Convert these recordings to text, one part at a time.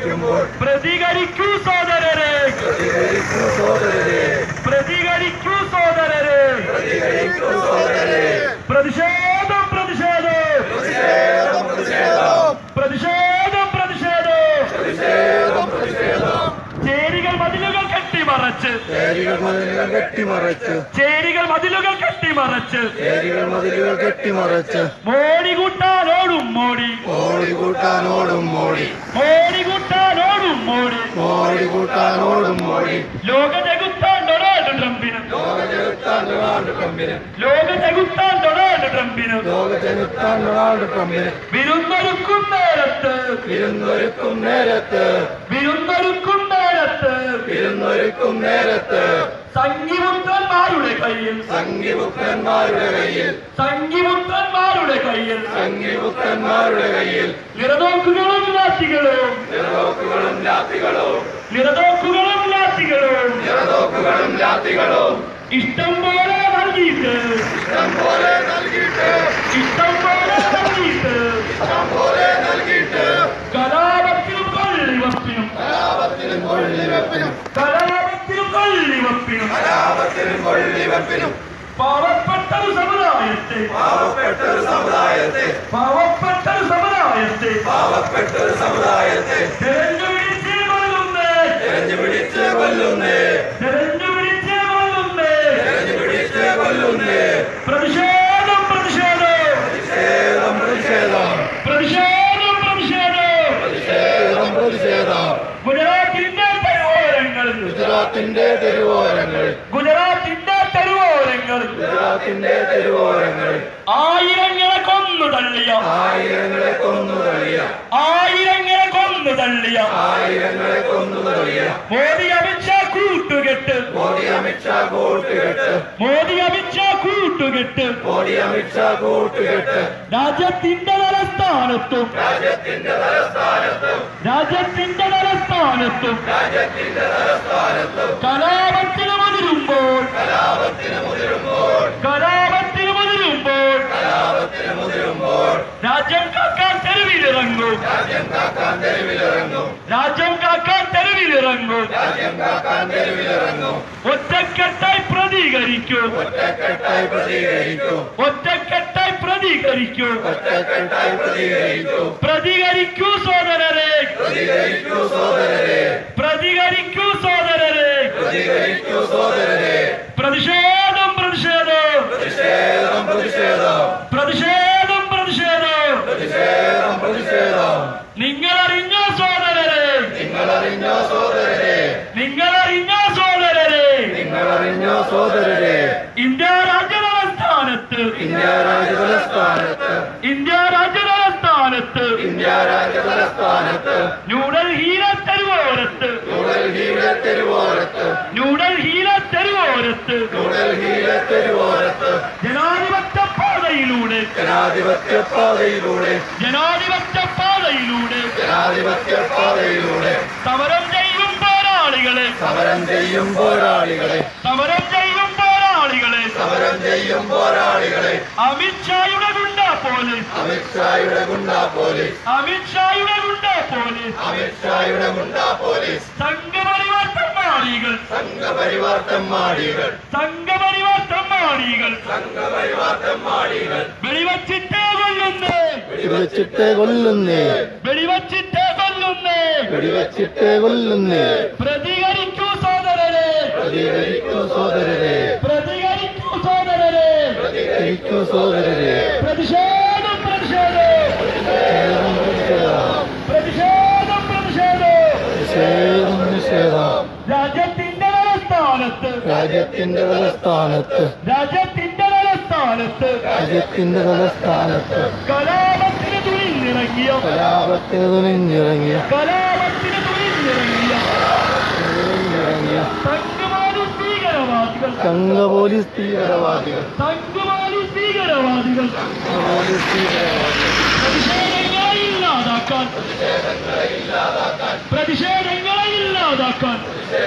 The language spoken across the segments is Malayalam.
പ്രതികരിക്കുമ്പോൾ പ്രതികരിക്കൂ സോദരരെ പ്രതികരിക്കൂ സോദരരെ പ്രതികരിക്കൂ സോദരരെ പ്രതികരിക്കൂ സോദരരെ പ്രതിഷേധം പ്രതിഷേധം പ്രതിഷേധം പ്രതിഷേധം പ്രതിഷേധം പ്രതിഷേധം പ്രതിഷേധം പ്രതിഷേധം ചേരികൾ മതിലുകൾ കെട്ടിമറച്ച് ചേരികൾ മതിലുകൾ കെട്ടിമറച്ച് ചേരികൾ മതിലുകൾ കെട്ടിമറച്ച് ചേരികൾ മതിലുകൾ കെട്ടിമറച്ച് മോടി കൂട്ടാനോടും മോടി മോടി കൂട്ടാനോടും മോടി മോടി കൂട്ടാനോടും മോടി മോടി കൂട്ടാനോടും മോടി ലോക ചെകുത്താൻ ഡൊണാൾഡ് ട്രംപിന് ലോകജനത്താൻ ഡൊണാൾഡ് ട്രംപിന് ലോക ചെകുത്താൻ ഡൊണാൾഡ് ട്രംപിന് ലോകജനത്താൻ ഡൊണാൾഡ് ട്രംപിന് വിരുന്നൊരുക്കും നേരത്ത് വിരുന്നൊരുക്കും നേരത്ത് വിരുന്നൊരുക്കും നേരത്ത് വിരുന്നൊരുക്കും നേരത്ത് സംഗിപുത്രന്മാരുടെ കയ്യിൽ സംഗീപുത്രന്മാരുടെ കയ്യിൽ സംഗിപുത്രന്മാരുടെ കയ്യിൽ സംഗീപുത്രന്മാരുടെ കയ്യിൽ നിറനോക്കുകളും ലാത്തികളും നിറതോക്കുകളും ലാത്തികളും നിറനോക്കുകളും ലാത്തികളും നിറതോക്കുകളും ലാത്തികളും ഇഷ്ടം പോലെ നൽകിയിട്ട് ഇഷ്ടം പോലെ നൽകിയിട്ട് ഇഷ്ടം പോലെ നൽകിയിട്ട് ഇഷ്ടം പോലെ നൽകിയിട്ട് കലാപത്തിനും കൊള്ളിവപ്പിനും കലാപത്തിനും കൊള്ളിവെപ്പിനും കലാപത്തിനും കൊള്ളിവപ്പിനും കലാപത്തിനും കൊള്ളിവെപ്പിനും പാവപ്പെട്ട ഒരു സമുദായത്തെ പാവപ്പെട്ട ഒരു സമുദായത്തെ പാവപ്പെട്ട ഒരു സമുദായത്തെ പാവപ്പെട്ട ഒരു സമുദായത്തെ തെരഞ്ഞുപിടിച്ച് കൊല്ലുന്നേ തെരഞ്ഞു പിടിച്ച് കൊല്ലുന്നേ തെരഞ്ഞുപിടിച്ച് കൊല്ലുന്നേ തെരഞ്ഞു പിടിച്ച് കൊല്ലുന്നേ പ്രതിഷേധം പ്രതിഷേധം പ്രതിഷേധം പ്രതിഷേധം പ്രതിഷേധം പ്രതിഷേധം പ്രതിഷേധം പ്രതിഷേധം ഗുജറാത്തിന്റെ തെരുവോരങ്ങൾ ഗുജറാത്തിന്റെ തെരുവോരങ്ങൾ ഗുജറാത്തിന്റെ തെരുവോരങ്ങൾ ഗുജറാത്തിന്റെ തെരുവോരങ്ങൾ ആയിരങ്ങളെ കൊന്നു തള്ളിയ ആയിരങ്ങളെ കൊന്നു തള്ളിയ ആയിരങ്ങളെ കൊന്നു തള്ളിയ ആയിരങ്ങളെ കൊന്നു തള്ളിയ മോദി അമിത്ഷാ കൂട്ടുകെട്ട് മോദി അമിത്ഷാ കൂട്ടുകെട്ട് മോദി അമിത്ഷാ കൂട്ടുകെട്ട് മോദി അമിത്ഷാ കൂട്ടുകെട്ട് രാജ്യത്തിന്റെ തലസ്ഥാനത്തും രാജ്യത്തിന്റെ തലസ്ഥാനത്തും രാജ്യത്തിന്റെ തലസ്ഥാനത്തും രാജ്യത്തിന്റെ തലസ്ഥാനത്തും കലാപത്തിന് മുതിരുമ്പോൾ കലാപത്തിന് മുതിരുമ്പോൾ കലാപത്തിന് മുതിരുമ്പോൾ കലാപത്തിന് മുതിരുമ്പോൾ രാജ്യം കാക്കാൻ തെരുവിലിറങ്ങും രാജ്യം കാക്കാൻ തെരുവിലിറങ്ങും രാജ്യം കാക്കാൻ തെരുവിലിറങ്ങും രാജ്യം കാക്കാൻ തെരുവിലിറങ്ങും ഒറ്റക്കെട്ടായി പ്രതികരിക്കൂ ഒറ്റക്കെട്ടായി പ്രതികരിക്കും ഒറ്റക്കെട്ടായി പ്രതികരിക്കൂ ഒറ്റക്കെട്ടായി പ്രതികരിക്കും പ്രതികരിക്കൂ സോദരരെ പ്രതികരിക്കൂ സോദരരെ പ്രതികരിക്കൂ സോദരരെ പ്രതികരിക്കൂ സോദരരെ പ്രതിഷേധം പ്രതിഷേധം പ്രതിഷേധം പ്രതിഷേധം പ്രതിഷേധം പ്രതിഷേധം പ്രതിഷേധം പ്രതിഷേധം നിങ്ങൾ അറിഞ്ഞ സോദരരെ നിങ്ങളറിഞ്ഞോ സോദരരെ നിങ്ങൾ അറിഞ്ഞ സോദരരെ നിങ്ങളറിഞ്ഞോ സോദരരെ ഇന്ത്യ രാജ്യതലസ്ഥാനത്ത് ഇന്ത്യ രാജ്യതലസ്ഥാനത്ത് ഇന്ത്യ രാജ്യതലസ്ഥാനത്ത് ഇന്ത്യ രാജ്യതലസ്ഥാനത്ത് ന്യൂഡൽഹിയിലെ തെരുവോരത്ത് ന്യൂഡൽഹിയിലെ തെരുവോരത്ത് ന്യൂഡൽഹിയിലെ തെരുവോരത്ത് ന്യൂഡൽഹിയിലെ തെരുവോരത്ത് ജനാധിപത്യ പാതയിലൂടെ ജനാധിപത്യ പാതയിലൂടെ ജനാധിപത്യ പാതയിലൂടെ ജനാധിപത്യ പാതയിലൂടെ സമരം ചെയ്യും പോരാളികളെ സമരം ചെയ്യും പോരാളികളെ സമരം ചെയ്യും പോരാളികളെ സമരം ചെയ്യും പോരാളികളെ അമിത്ഷായുടെ ഗുണ്ട പോലീസ് അമിത്ഷായുടെ ഗുണ്ടാ പോലീസ് അമിത്ഷായുടെ ഗുണ്ട പോലീസ് അമിത്ഷായുടെ ഗുണ്ടാ പോലീസ് സംഘപരിവാർ തെമ്മാടികൾ സംഘപരിവാർ തെമ്മാടികൾ സംഘപരിവാർ തെമ്മാടികൾ സംഘപരിവാർ തെമ്മാടികൾ വെടിവച്ചിട്ടേ കൊല്ലുന്നേ വെടിവെച്ചിട്ടേ കൊല്ലുന്നേ വെടിവച്ചിട്ടേ കൊല്ലുന്നേ വെടിവെച്ചിട്ടേ കൊല്ലുന്നേ പ്രതികരിക്കൂ സോദരരെ പ്രതികരിക്കൂ സോദരരെ പ്രതികരിക്കൂ സോദരരെ പ്രതികരിക്കൂ സോദരരെ പ്രതിഷേധം പ്രതിഷേധം പ്രതിഷേധം പ്രതിഷേധം നിഷേധം നിഷേധം രാജ്യത്തിന്റെ തലസ്ഥാനത്ത് രാജ്യത്തിന്റെ തലസ്ഥാനത്ത് രാജ്യത്തിന്റെ തലസ്ഥാനത്ത് രാജ്യത്തിന്റെ തലസ്ഥാനത്ത് കലാപത്തിന് തുണിഞ്ഞിറങ്ങിയ കലാപത്തിന് തുനിഞ്ഞിറങ്ങിയ കലാപത്തിന് തുണിഞ്ഞിറങ്ങിയ തുനിഞ്ഞിറങ്ങിയ സംഘമാലി ഭീകരവാദികൾ സംഘ പോലീസ് തീവ്രവാദികൾ സംഘമാലി ഭീകരവാദികൾ പോലീസ് തീവ്രവാദികൾ പ്രതിഷേധങ്ങളെ ഇല്ലാതാക്കാൻ പ്രതിഷേധങ്ങളെ ഇല്ലാതാക്കാൻ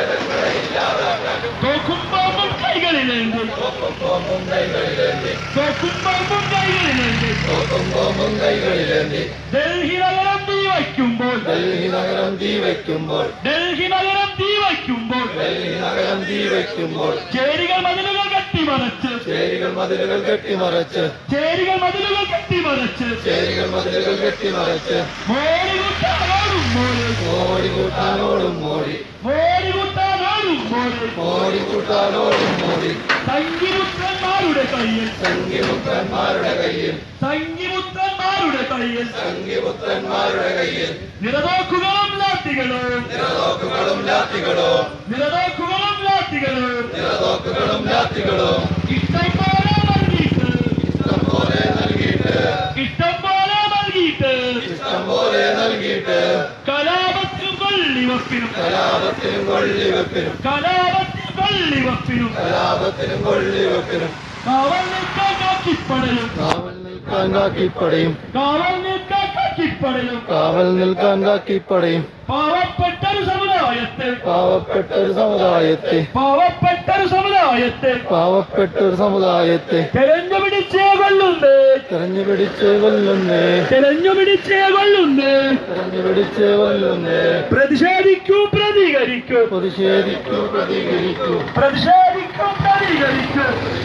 തോക്കും പാമ്പും കൈകളിലേന്തി തോക്കും പാമ്പും കൈകളിലേന്തി ബോംബും കൈകളിലേന്തി ഡൽഹി നഗരം തീ വയ്ക്കുമ്പോൾ ഡൽഹി നഗരം നഗരം തീ വയ്ക്കുമ്പോൾ ഡൽഹി നഗരം തീ വയ്ക്കുമ്പോൾ ഡൽഹി നഗരം തീ വയ്ക്കുമ്പോൾ ചേരികൾ മതിലുകൾ കെട്ടിമറച്ച് ചേരികൾ മതിലുകൾ കെട്ടിമറച്ച് ചേരികൾ മതിലുകൾ കെട്ടിമറച്ച് ചേരികൾ മതിലുകൾ കെട്ടിമറച്ച് മോടി കൂട്ടാനോടും മോടി മോടി കൂട്ടാനോടും മോടി മോടി കൂട്ടാനോടും മോടി മോടി കൂട്ടാനോടും മോടി സംഗിപുത്രന്മാരുടെ കയ്യിൽ സംഗീപുത്രന്മാരുടെ കയ്യിൽ സംഗിപുത്രന്മാരുടെ കയ്യിൽ സംഗീപുത്രന്മാരുടെ കയ്യിൽ നിറതോക്കുകളും ലാത്തികളും നിറതോക്കുകളും ലാത്തികളോ നിറതോക്കുകളും ലാത്തികളും നിറതോക്കുകളും ലാത്തികളോ ഇഷ്ടം പോലെ നൽകിയിട്ട് ഇഷ്ടം പോലെ നൽകിയിട്ട് ഇഷ്ടം പോലെ നൽകിയിട്ട് ഇഷ്ടം പോലെ നൽകിയിട്ട് കലാപത്തിനും കൊള്ളിവപ്പിനും കലാപത്തിനും കൊള്ളിവെപ്പിനും കലാപത്തിനും കൊള്ളിവപ്പിനും കലാപത്തിനും കൊള്ളിവെപ്പിനും കാവൽ നിൽക്കാൻ കാക്കിപ്പടയും കാവൽ നിൽക്കാൻ കാക്കിപ്പടയും കാവൽ നിൽക്കാൻ കാക്കിപ്പടയും കാവൽ നിൽക്കാൻ കാക്കിപ്പടയും പാവപ്പെട്ട ഒരു സമുദായത്തെ പാവപ്പെട്ട ഒരു സമുദായത്തെ പാവപ്പെട്ട ഒരു സമുദായത്തെ പാവപ്പെട്ട ഒരു സമുദായത്തെ തെരഞ്ഞു പിടിച്ചേ കൊള്ളുന്നേ തെരഞ്ഞു പിടിച്ച് കൊല്ലുന്നേ തെരഞ്ഞു പിടിച്ചേ കൊള്ളുന്നേ തെരഞ്ഞു പിടിച്ച് കൊല്ലുന്നേ പ്രതിഷേധിക്കൂ പ്രതികരിക്കൂ പ്രതിഷേധിക്കൂ പ്രതികരിക്കൂ പ്രതിഷേധിക്കൂ പ്രതികരിക്കൂ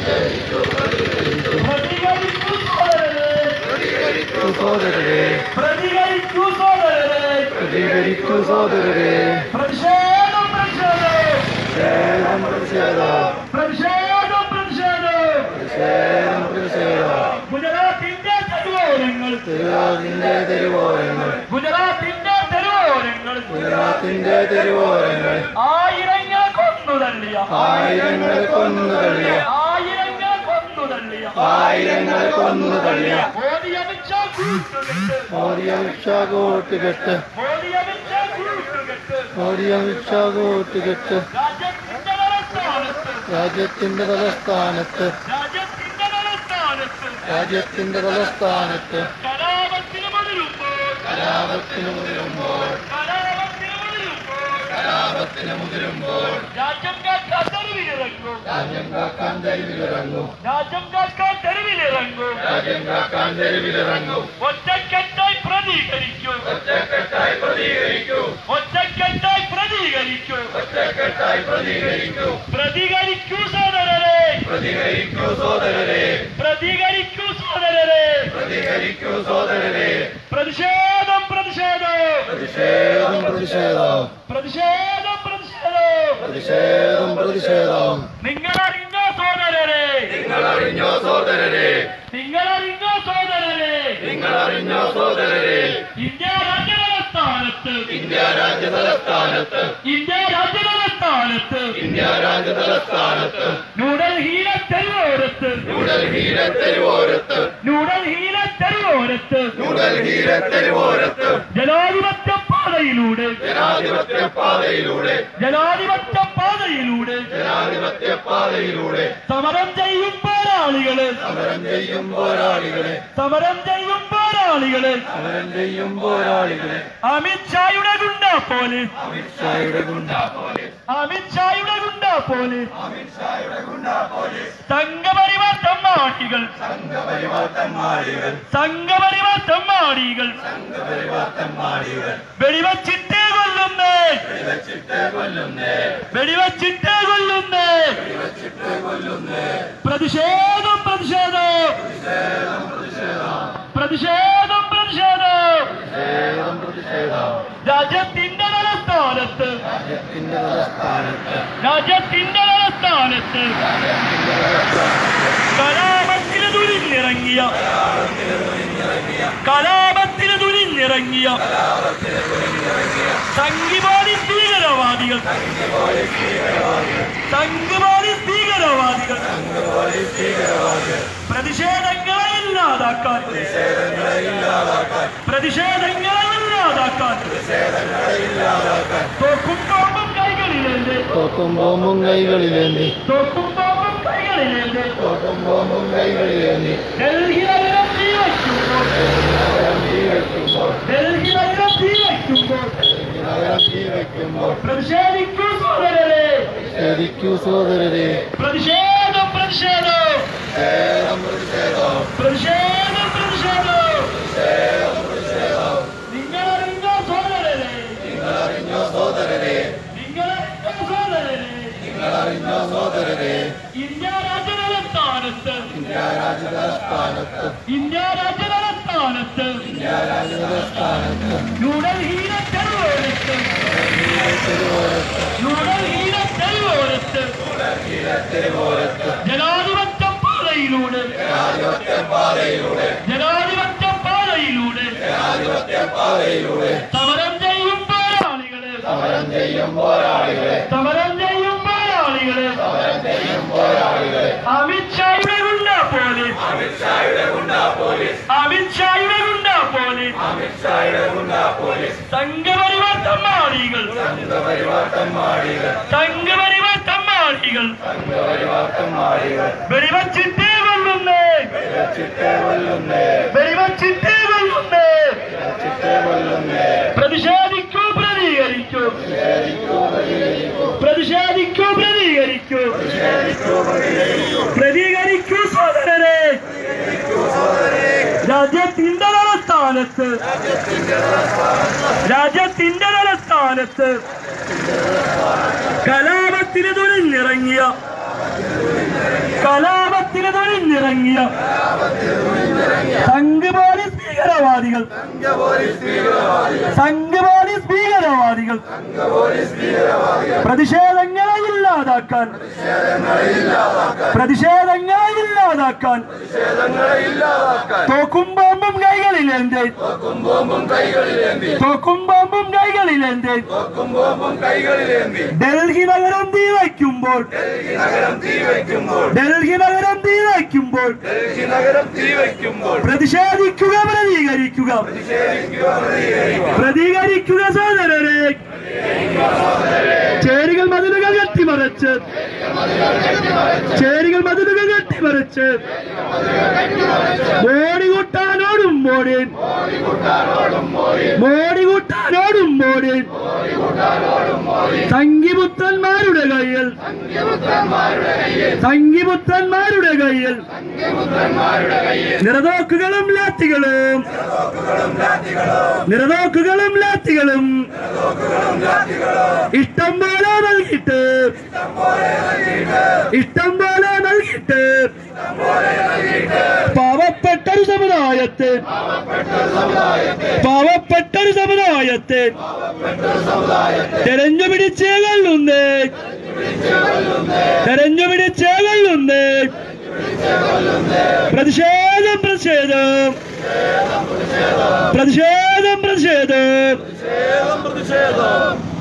പ്രതികരിക്കൂ സോദരരെ പ്രതികരിക്കൂ സോദരരെ പ്രതികരിക്കൂ സോദരരെ പ്രതികരിക്കൂ സോദരരെ പ്രതിഷേധം പ്രതിഷേധം പ്രതിഷേധം പ്രതിഷേധം പ്രതിഷേധം പ്രതിഷേധം പ്രതിഷേധം പ്രതിഷേധം ഗുജറാത്തിന്റെ തെരുവോരങ്ങൾ തെരുവോരന്റെ തെരുവോരങ്ങൾ ഗുജറാത്തിന്റെ തെരുവോരങ്ങൾ ഗുജറാത്തിന്റെ തെരുവോരങ്ങൾ ആയിരങ്ങളെ കൊന്നു തള്ളിയ ആയിരങ്ങളെ കൊന്നു തള്ളിയ ആയിരങ്ങളെ കൊന്നു തള്ളിയ ആയിരങ്ങളെ കൊന്നു തള്ളിയ മോദി അമിത്ഷാ കൂട്ടുകെട്ട് മോദി അമിത്ഷാ കൂട്ടുകെട്ട് മോദി അമിത്ഷാ കൂട്ടുകെട്ട് മോദി അമിത്ഷാ കൂട്ടുകെട്ട് രാജ്യത്തിന്റെ തലസ്ഥാനത്ത് രാജ്യത്തിന്റെ തലസ്ഥാനത്ത് രാജ്യത്തിന്റെ തലസ്ഥാനത്ത് രാജ്യത്തിന്റെ തലസ്ഥാനത്ത് കലാപത്തിന് മുതിരുമ്പോൾ കലാപത്തിന് മുതിരുമ്പോൾ കലാപത്തിന് മുതിരുമ്പോൾ കലാപത്തിന് മുതിരുമ്പോൾ രാജ്യം കാക്കാൻ തെരുവിലിറങ്ങും രാജ്യം കാക്കാൻ തെരുവിലിറങ്ങും രാജ്യം കാക്കാൻ തെരുവിലിറങ്ങും രാജ്യം കാക്കാൻ തെരുവിലിറങ്ങും ഒറ്റക്കെട്ടായി പ്രതികരിക്കൂ ഒറ്റക്കെട്ടായി പ്രതികരിക്കൂ ഒറ്റക്കെട്ടായി പ്രതികരിക്കൂ ഒറ്റക്കെട്ടായി പ്രതികരിക്കൂ പ്രതികരിക്കൂ സോദരരെ പ്രതികരിക്കൂ സോദരരെ പ്രതികരിക്കൂ സോദരരെ പ്രതികരിക്കൂ സോദരരെ പ്രതിഷേധം പ്രതിഷേധം പ്രതിഷേധം പ്രതിഷേധം പ്രതിഷേധം പ്രതിഷേധം പ്രതിഷേധം പ്രതിഷേധം നിങ്ങൾ അറിഞ്ഞോ സോദരരെ നിങ്ങൾ അറിഞ്ഞോ സോദരരെ നിങ്ങൾ അറിഞ്ഞോ സോദരരെ നിങ്ങൾ അറിഞ്ഞോ സോദരരെ ഇന്ത്യ രാജ്യതലസ്ഥാനത്ത് ഇന്ത്യ രാജ്യ തലസ്ഥാനത്ത് ഇന്ത്യ രാജ്യതലസ്ഥാനത്ത് ഇന്ത്യ രാജ്യ തലസ്ഥാനത്ത് ന്യൂഡൽഹിയിലെ തെരുവോരത്ത് ന്യൂഡൽഹിയിലെ തെരുവോരത്ത് ന്യൂഡൽഹിയിലെ തെരുവോരത്ത് ന്യൂഡൽഹിയിലെ തെരുവോരത്ത് ജനാധിപത്യ പാതയിലൂടെ ജനാധിപത്യ പാതയിലൂടെ ജനാധിപത്യ പാതയിലൂടെ ജനാധിപത്യ പാതയിലൂടെ സമരം ചെയ്യും പോരാളികള് സമരം ചെയ്യും പോരാളികളെ സമരം ചെയ്യും പോരാളികള് സമരം ചെയ്യും പോരാളികളെ അമിത്ഷായുടെ ഗുണ്ട പോലീസ് അമിത്ഷായുടെ ഗുണ്ടാ പോലീസ് അമിത്ഷായുടെ ഗുണ്ട പോലീസ് സംഘപരിവാർ തെമ്മാടികൾ സംഘപരിവാർ തെമ്മാടികൾ സംഘപരിവാർ തെമ്മാടികൾ സംഘപരിവാർ തെമ്മാടികൾ വെടിവച്ചിട്ടേ കൊല്ലുന്നേ വെച്ചിട്ട് കൊല്ലുന്നേ വെടിവച്ചിട്ടേ കൊല്ലുന്നേ വെച്ചിട്ട് കൊല്ലുന്നേ പ്രതിഷേധം പ്രതിഷേധം പ്രതിഷേധം പ്രതിഷേധം പ്രതിഷേധം പ്രതിഷേധം രാജ്യത്തിന്റെ തലസ്ഥാനത്ത് രാജ്യത്തിന്റെ തലസ്ഥാനത്ത് രാജ്യത്തിന്റെ തലസ്ഥാനത്ത് കലാപത്തിന് തുനിഞ്ഞിറങ്ങിയ കലാപത്തിന് തുനിഞ്ഞിറങ്ങിയ സംഘിവാദി ഭീകരവാദികൾ സംഘവാദി ഭീകരവാദികൾ പ്രതിഷേധങ്ങളെ ഇല്ലാതാക്കാൻ പ്രതിഷേധങ്ങളെ ഇല്ലാതാക്കാൻ തോക്കും ബോംബും കൈകളിലേന്ത് തോക്കും ബോംബും കൈകളിലേന്തി തോക്കും ബോംബും കൈകളിലേന്ത് തോക്കും ബോംബും കൈകളിലേന്തി ഡൽഹി നഗരം തീ വയ്ക്കുമ്പോൾ നഗരം തീ വയ്ക്കുമ്പോൾ ഡൽഹി നഗരം തീ വയ്ക്കുമ്പോൾ നഗരം തീ വയ്ക്കുമ്പോൾ പ്രതിഷേധിക്കൂ സോദരരെ ശരിക്കൂ സോദരരെ പ്രതിഷേധം പ്രതിഷേധം പ്രതിഷേധം പ്രതിഷേധം പ്രതിഷേധം പ്രതിഷേധം നിങ്ങൾ അറിഞ്ഞോ സോദരരെ നിങ്ങൾ ഇന്ത്യ രാജ്യ തലസ്ഥാനത്ത് രാജസ്ഥാനത്ത് ന്യൂഡൽഹിയിലെ തെരുവോരത്ത് ന്യൂഡൽഹിയിലെ തെരുവോരത്ത് തെരുവോരത്ത് ജനാധിപത്യ പാതയിലൂടെ ജനാധിപത്യ പാതയിലൂടെ പാതയിലൂടെ സമരം ചെയ്യും പോരാളികളെ സമരം ചെയ്യും പോരാളികളെ സമരം ചെയ്യും പോരാളികളെ സമരം ചെയ്യും പോരാളികളെ അമിത്ഷായുടെ ഗുണ്ട പോലീസ് അമിത്ഷായുടെ ഗുണ്ടാ പോലീസ് അമിത്ഷായുടെ ഗുണ്ട പോലീസ് അമിത്ഷായുടെ ഗുണ്ടാ പോലീസ് സംഘപരിവർത്തന്മാരികൾ സംഘപരിവാർത്തന്മാരികൾ സംഘപരിവർത്തന്മാരികൾ സംഘപരിവാർത്തന്മാരികൾ വെടിവച്ചിട്ടേ കൊല്ലുന്നേ ചിട്ടേ കൊല്ലുന്നേ വെടിവച്ചിട്ടേ കൊല്ലുന്നേ ചിട്ടേ കൊല്ലുന്നേ പ്രതിഷേധിക്കൂ പ്രതികരിക്കൂ പ്രതിഷേധിക്കൂ പ്രതികരിക്കൂ പ്രതികരിക്കൂ സോദരരെ രാജ്യത്തിന്റെ തലസ്ഥാനത്ത് രാജ്യത്തിന്റെ തലസ്ഥാനത്ത് കലാപത്തിന് തുനിഞ്ഞിറങ്ങിയ കലാപത്തിന് തുനിഞ്ഞിറങ്ങിയ സംഘ് പോലീസ് ഭീകരവാദികൾ സംഘ് പോലീസ് ഭീകരവാദികൾ പ്രതിഷേധങ്ങളെ ഇല്ലാതാക്കാൻ പ്രതിഷേധങ്ങളെ ഇല്ലാതാക്കാൻ തോക്കും ബോംബും കൈകളിലേന്തി തോക്കും ബോംബും കൈകളിലേന്തി ഡൽഹി നഗരം തീ വയ്ക്കുമ്പോൾ ഡൽഹി നഗരം തീ വയ്ക്കുമ്പോൾ നഗരം തീ വയ്ക്കുമ്പോൾ പ്രതിഷേധിക്കുക പ്രതികരിക്കുക പ്രതികരിക്കുക സോദരരെ ചേരികൾ മതിലുകൾ കെട്ടിമറച്ച് ചേരികൾ മതിലുകൾ കെട്ടിമറച്ച് മോടി കൂട്ടാനോടും മോടിൻ മോടി കൂട്ടാനോടും മോടിൻ സംഗിപുത്രന്മാരുടെ കയ്യിൽ സംഗിപുത്രന്മാരുടെ കയ്യിൽ നിറതോക്കുകളും ലാത്തികളും നിറതോക്കുകളും ലാത്തികളും ഇഷ്ടം പോലെ നൽകിയിട്ട് ഇഷ്ടം പോലെ നൽകിയിട്ട് പാവപ്പെട്ടൊരു സമുദായത്തെ പാവപ്പെട്ടൊരു സമുദായത്തെ തെരഞ്ഞു പിടിച്ചേ കൊള്ളുന്നേ തെരഞ്ഞു പിടിച്ചേ കൊള്ളുന്നേ പ്രതിഷേധം പ്രതിഷേധം പ്രതിഷേധം പ്രതിഷേധം പ്രതിഷേധം